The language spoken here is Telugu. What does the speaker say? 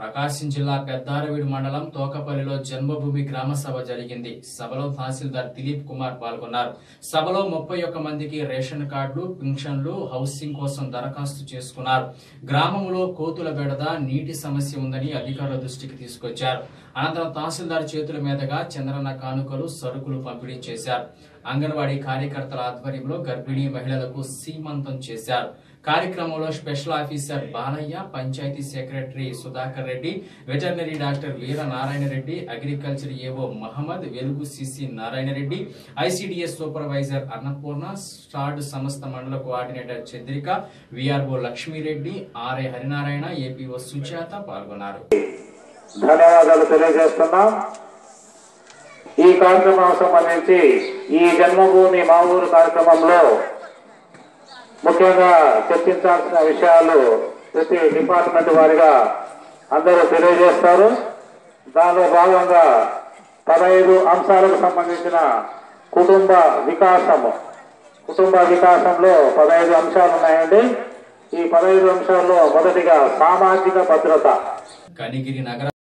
ప్రకాశం జిల్లా పెద్దారవీడు మండలం తోకపల్లిలో జన్మభూమి గ్రామ సభ జరిగింది సభలో తహసీల్దార్ దిలీప్ కుమార్ పాల్గొన్నారు సభలో ముప్పై ఒక్క మందికి రేషన్ కార్డులు పింఛన్లు హౌసింగ్ కోసం దరఖాస్తు చేసుకున్నారు గ్రామంలో కోతుల బెడద నీటి సమస్య ఉందని అధికారుల దృష్టికి తీసుకొచ్చారు అనంతరం తహసీల్దార్ చేతుల మీదుగా చంద్రన్న కానుకలు సరుకులు పంపిణీ చేశారు అంగన్వాడీ కార్యకర్తల ఆధ్వర్యంలో గర్భిణీ మహిళలకు సీమంతం చేశారు కార్యక్రమంలో special officer Balayya panchayat secretary Sudhakar Reddy veterinary doctor Veera Narayana Reddy agriculture AO Mohammed Velugu CC Narayana Reddy ICDS supervisor Annapurna స్టార్డ్ సంస్థ mandal coordinator Chandrika VRO Lakshmi Reddy RA Harinarayana APO Sujatha పాల్గొన్నారు ధన్యవాదాలు తెలియజేస్తున్నాం ఈ కార్యక్రమం సంబంధించి ఈ జన్మభూమి మా ఊరు కార్యక్రమంలో ముఖ్యంగా చర్చించాల్సిన విషయాలు ప్రతి డిపార్ట్మెంట్ వారిగా అందరూ తెలియజేస్తారు దానిలో భాగంగా పదహైదు అంశాలకు సంబంధించిన కుటుంబ వికాసము కుటుంబ వికాసంలో పదహైదు అంశాలు ఉన్నాయండి ఈ పదహైదు అంశాల్లో మొదటిగా సామాజిక భద్రత కనిగిరి నగర